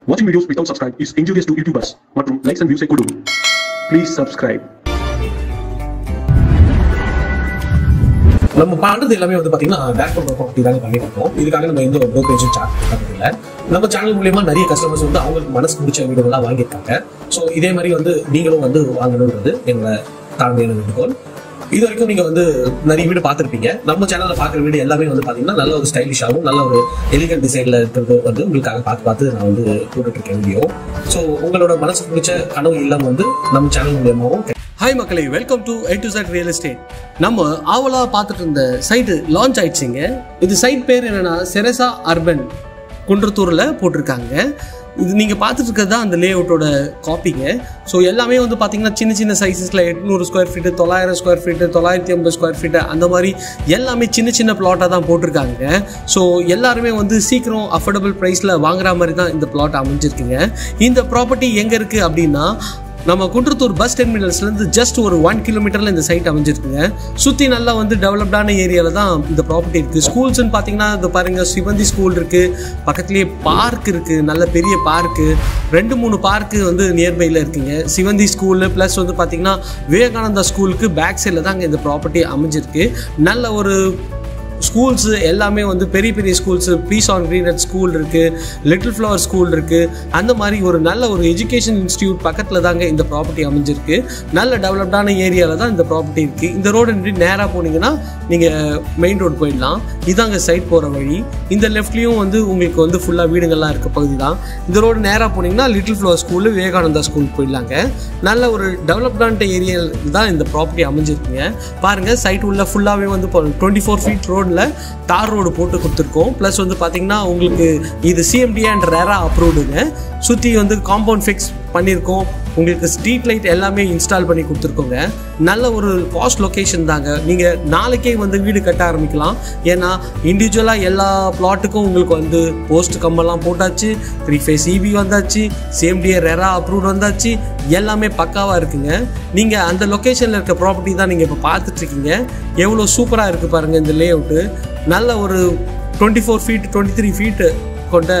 Watching videos without subscribe is injurious to YouTubers மற்றும் likes and views ஐ கொடுக்கும் Please subscribe. நம்ம பண்றது எல்லாமே வந்து பாத்தீங்கன்னா பேக் பண்ற ப்ராப்பர்ட்டி தாங்க பண்ணிட்டு இருக்கோம் இதுக்காக நம்ம எந்த ஒரு ப்ரோக்கரேஜும் சார்ஜ் பண்றது இல்ல நம்ம சேனல் மூலியமா நிறைய கஸ்டமர்ஸ் வந்து அவங்களுக்கு மனசுக்கு பிடிச்ச வீடுகள்லாம் வாங்கியிருக்காங்க ஸோ இதே மாதிரி வந்து நீங்களும் வந்து வாங்கணுன்றது எங்களோட தாழ்மையான வேண்டுகோள் இது வரைக்கும் நீங்க வந்து நிறைய வீடு பார்த்துருப்பீங்க நம்ம சேனல்ல பார்க்குற வீடு எல்லாமே வந்து பாத்தீங்கன்னா நல்ல ஒரு ஸ்டைலிஷாகவும் நல்ல ஒரு எலிகன்ட் டிசைன்ல இருக்கிறது வந்து உங்களுக்காக பார்த்து பார்த்து நான் வந்து போட்டுட்டு இருக்கேன் வீடியோ ஸோ உங்களோட மனசுக்கு பிடிச்ச கனவு இல்லம் வந்து நம்ம சேனல் மூலியமாகவும் ஹாய் மக்களே welcome to A to Z real estate நம்ம ஆவலா பார்த்துட்டு இருந்த சைட்டு லான்ச் ஆயிடுச்சுங்க இது சைட் பேர் என்னன்னா செரசா அர்பன் குன்றத்தூரில் போட்டிருக்காங்க இது நீங்கள் பார்த்துட்டு இருக்கிறது தான் அந்த லே அவுட்டோட காப்பிங்க ஸோ எல்லாமே வந்து பார்த்தீங்கன்னா சின்ன சின்ன சைஸஸில் எட்நூறு ஸ்கொயர் ஃபீட்டு தொள்ளாயிரம் ஸ்கொயர் ஃபீட்டு தொள்ளாயிரத்தி ஐம்பது ஸ்கொயர் ஃபீட்டு அந்த மாதிரி எல்லாமே சின்ன சின்ன பிளாட்டாக தான் போட்டிருக்காங்க ஸோ எல்லாருமே வந்து சீக்கிரம் அஃபோர்டபுள் ப்ரைஸில் வாங்குற மாதிரி தான் இந்த பிளாட் அமைஞ்சிருக்குங்க இந்த ப்ராப்பர்ட்டி எங்கே இருக்குது அப்படின்னா நம்ம குன்றத்தூர் பஸ் டெர்மினல்ஸ்லேருந்து ஜஸ்ட் ஒரு ஒன் கிலோமீட்டரில் இந்த சைட் அமைஞ்சிருக்குங்க சுற்றி நல்லா வந்து டெவலப்டான ஏரியாவில் தான் இந்த ப்ராப்பர்ட்டி இருக்குது ஸ்கூல்ஸ்னு பார்த்தீங்கன்னா இது பாருங்கள் சிவந்தி ஸ்கூல் இருக்குது பக்கத்துலேயே பார்க் இருக்குது நல்ல பெரிய பார்க்கு ரெண்டு மூணு பார்க்கு வந்து நியர்பையில் இருக்குங்க சிவந்தி ஸ்கூலு ப்ளஸ் வந்து பார்த்தீங்கன்னா விவேகானந்தா ஸ்கூலுக்கு பேக் சைடில் தான் இந்த ப்ராப்பர்ட்டி அமைஞ்சிருக்கு நல்ல ஒரு ஸ்கூல்ஸ் எல்லாமே வந்து பெரிய பெரிய ஸ்கூல்ஸ் பீஸ் ஆன் கிரீனட் ஸ்கூல் இருக்குது லிட்டில் ஃப்ளவர் ஸ்கூல் இருக்குது அந்த மாதிரி ஒரு நல்ல ஒரு எஜுகேஷன் இன்ஸ்டியூட் பக்கத்தில் தாங்க இந்த ப்ராப்பர்ட்டி அமைஞ்சிருக்கு நல்ல டெவலப்டான ஏரியாவில் தான் இந்த ப்ராப்பர்ட்டி இருக்குது இந்த ரோடு நின்று நேராக போனீங்கன்னா நீங்கள் மெயின் ரோடு போயிடலாம் இதாங்க சைட் போகிற வழி இந்த லெஃப்ட்லேயும் வந்து உங்களுக்கு வந்து ஃபுல்லாக வீடுங்கள்லாம் இருக்க பகுதி தான் இந்த ரோடு நேராக போனீங்கன்னா little flower school Vivekananda school போயிடலாங்க நல்ல ஒரு டெவலப்டான ஏரியாவில் தான் இந்த ப்ராப்பர்ட்டி அமைஞ்சிருக்குங்க பாருங்கள் சைட் உள்ள ஃபுல்லாகவே வந்து டுவெண்ட்டி ஃபோர் ஃபீட் ரோடில் தார் ரோடு போட்டு கொடுத்துருக்கோம் ப்ளஸ் வந்து பார்த்தீங்கன்னா உங்களுக்கு இது சிஎம்டி அண்ட் ரேரா அப்ரூவ்டுங்க சுற்றி வந்து காம்பவுண்ட் ஃபிக்ஸ் பண்ணியிருக்கோம் உங்களுக்கு ஸ்ட்ரீட் லைட் எல்லாமே இன்ஸ்டால் பண்ணி கொடுத்துருக்கோங்க நல்ல ஒரு காஸ்ட் லொக்கேஷன் தாங்க நீங்கள் நாளைக்கே வந்து வீடு கட்ட ஆரம்பிக்கலாம் ஏன்னா இண்டிவிஜுவலாக எல்லா பிளாட்டுக்கும் உங்களுக்கு வந்து போஸ்ட் கம்பெல்லாம் போட்டாச்சு த்ரீ ஃபேஸ் இபி வந்தாச்சு சிஎம்டிஏ ரெரா அப்ரூவ் வந்தாச்சு எல்லாமே பக்காவாக இருக்குங்க நீங்கள் அந்த லொக்கேஷனில் இருக்க ப்ராப்பர்ட்டி தான் நீங்கள் இப்போ பார்த்துட்ருக்கீங்க எவ்வளோ சூப்பராக இருக்குது பாருங்கள் இந்த லே அவுட்டு நல்ல ஒரு twenty four feet twenty three feet கொண்ட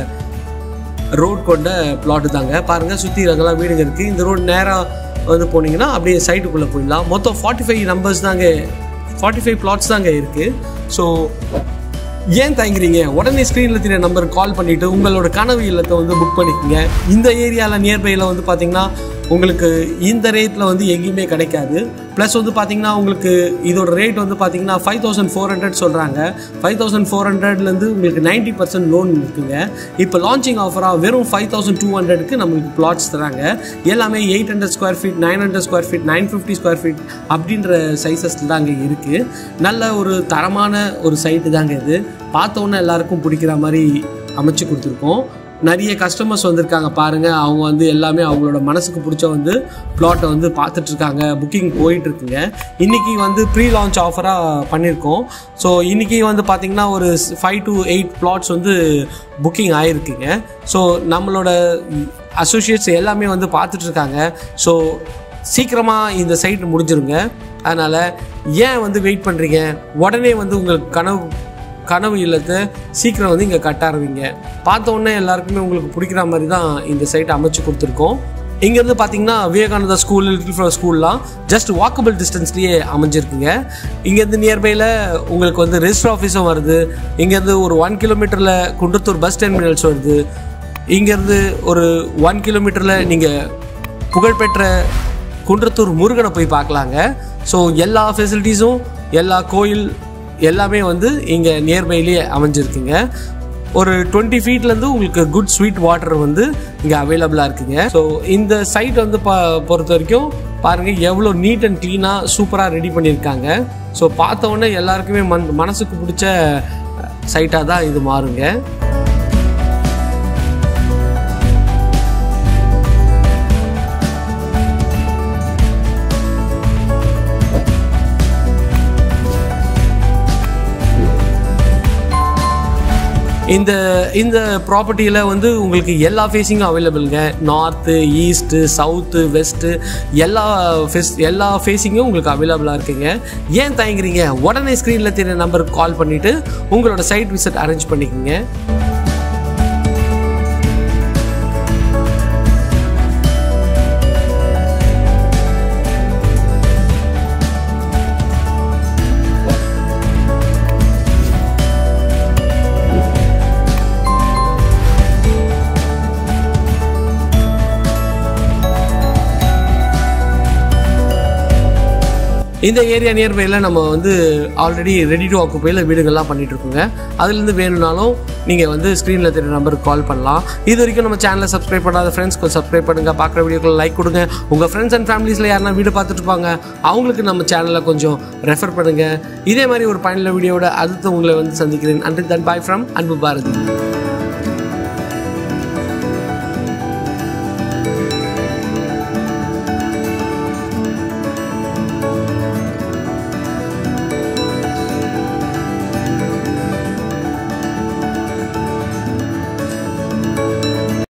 ரோட் கொண்ட பிளாட்டு தாங்க பாருங்கள் சுற்றி அங்கெல்லாம் வீடுங்க இருக்குது இந்த ரோடு நேராக வந்து போனீங்கன்னா அப்படியே சைட்டுக்குள்ளே போயிடலாம் மொத்தம் ஃபார்ட்டி ஃபைவ் நம்பர்ஸ் தாங்க ஃபார்ட்டி ஃபைவ் பிளாட்ஸ் தாங்க இருக்குது ஸோ ஏன் தயங்குறீங்க உடனே ஸ்க்ரீனில் தெரிய நம்பருக்கு கால் பண்ணிவிட்டு உங்களோட கனவு இல்லத்தை வந்து புக் பண்ணிக்கோங்க இந்த ஏரியாவில் நியர்பையில் வந்து பார்த்தீங்கன்னா உங்களுக்கு இந்த ரேட்டில் வந்து எங்கேயுமே கிடைக்காது ப்ளஸ் வந்து பார்த்தீங்கன்னா உங்களுக்கு இதோட ரேட் வந்து பார்த்தீங்கன்னா ஃபைவ் தௌசண்ட் ஃபோர் ஹண்ட்ரட் சொல்கிறாங்க ஃபைவ் தௌசண்ட் ஃபோர் ஹண்ட்ரட்லேருந்து உங்களுக்கு நைன்ட்டி பர்சன்ட் லோன் இருக்குங்க இப்போ லான்ச்சிங் ஆஃபராக வெறும் ஃபைவ் தௌசண்ட் டூ ஹண்ட்ரடுக்கு நம்மளுக்கு பிளாட்ஸ் தராங்க எல்லாமே eight hundred square feet nine hundred square feet nine fifty square feet அப்படின்ற சைஸஸில் தாங்க இருக்குது நல்ல ஒரு தரமான ஒரு சைட்டு தாங்க இது பார்த்தோன்னே எல்லாருக்கும் பிடிக்கிற மாதிரி அமைச்சு கொடுத்துருக்கோம் நிறைய கஸ்டமர்ஸ் வந்திருக்காங்க பாருங்கள் அவங்க வந்து எல்லாமே அவங்களோட மனசுக்கு பிடிச்ச வந்து பிளாட்டை வந்து பார்த்துட்ருக்காங்க புக்கிங் போயிட்டுருக்குங்க இன்றைக்கி வந்து ப்ரீ லான்ச் ஆஃபராக பண்ணியிருக்கோம் ஸோ இன்றைக்கி வந்து பார்த்திங்கன்னா ஒரு ஃபைவ் டு எயிட் பிளாட்ஸ் வந்து புக்கிங் ஆகிருக்குங்க ஸோ நம்மளோட அசோசியேட்ஸ் எல்லாமே வந்து பார்த்துட்ருக்காங்க ஸோ சீக்கிரமாக இந்த சைட் முடிஞ்சிருங்க அதனால் ஏன் வந்து வெயிட் பண்ணுறீங்க உடனே வந்து உங்களுக்கு கனவு கனவு இல்லத்தை சீக்கிரம் வந்து இங்கே கட்ட ஆரம்பிங்க பார்த்த உடனே எல்லாருக்குமே உங்களுக்கு பிடிக்கிற மாதிரி தான் இந்த சைட்டை அமைச்சு கொடுத்துருக்கோம் இங்கேருந்து பார்த்தீங்கன்னா விவேகானந்தா ஸ்கூல் லிட்டில் ஃப்ளவர் ஸ்கூல்லாம் ஜஸ்ட் வாக்கபிள் டிஸ்டன்ஸ்லேயே அமைஞ்சிருக்குங்க இங்கேருந்து நியர்பையில் உங்களுக்கு வந்து ரெஜிஸ்டர் ஆஃபீஸும் வருது இங்கேருந்து ஒரு ஒன் கிலோமீட்டரில் குன்றத்தூர் பஸ் டெர்மினல்ஸ் வருது இங்கேருந்து ஒரு ஒன் கிலோமீட்டரில் நீங்கள் புகழ்பெற்ற குன்றத்தூர் முருகனை போய் பார்க்கலாங்க ஸோ எல்லா ஃபெசிலிட்டிஸும் எல்லா கோயில் எல்லாமே வந்து இங்கே நியர்பைலேயே அமைஞ்சிருக்குங்க ஒரு டுவெண்ட்டி ஃபீட்லேருந்து உங்களுக்கு குட் ஸ்வீட் வாட்டர் வந்து இங்கே அவைலபிளாக இருக்குங்க ஸோ இந்த சைட் வந்து பா பொறுத்த வரைக்கும் பாருங்கள் எவ்வளோ நீட் அண்ட் க்ளீனாக சூப்பராக ரெடி பண்ணியிருக்காங்க ஸோ பார்த்த உடனே எல்லாருக்குமே மன் மனசுக்கு பிடிச்ச சைட்டாக தான் இது மாறுங்க இந்த இந்த ப்ராப்பர்ட்டியில் வந்து உங்களுக்கு எல்லா ஃபேஸிங்கும் அவைலபிளுங்க நார்த்து ஈஸ்ட்டு சவுத்து வெஸ்ட்டு எல்லா ஃபெஸ் எல்லா ஃபேஸிங்கும் உங்களுக்கு அவைலபிளாக இருக்குங்க ஏன் தயங்குறீங்க உடனே ஸ்க்ரீனில் தெரிய நம்பருக்கு கால் பண்ணிவிட்டு உங்களோட சைட் விசிட் அரேஞ்ச் பண்ணிக்கோங்க இந்த ஏரியா நியர்பையில் நம்ம வந்து ஆல்ரெடி ரெடி டு ஆக்குப்பையில் வீடுகள்லாம் பண்ணிட்டு இருக்கோங்க அதுலேருந்து வேணும்னாலும் நீங்கள் வந்து ஸ்க்ரீனில் தெரிய நம்பருக்கு கால் பண்ணலாம் இது வரைக்கும் நம்ம சேனலை சப்ஸ்கிரைப் பண்ணாத ஃப்ரெண்ட்ஸ்க்கு சப்ஸ்கிரைப் பண்ணுங்கள் பார்க்குற வீடியோக்களை லைக் கொடுங்க உங்கள் ஃப்ரெண்ட்ஸ் அண்ட் ஃபேமிலிஸில் யாருன்னா வீடு பார்த்துட்டு இருப்பாங்க அவங்களுக்கு நம்ம சேனலை கொஞ்சம் ரெஃபர் பண்ணுங்கள் இதே மாதிரி ஒரு பயனுள்ள வீடியோவோட அடுத்து உங்களை வந்து சந்திக்கிறேன் அண்ட் தன் பாய் ஃப்ரம் அன்பு பாரதி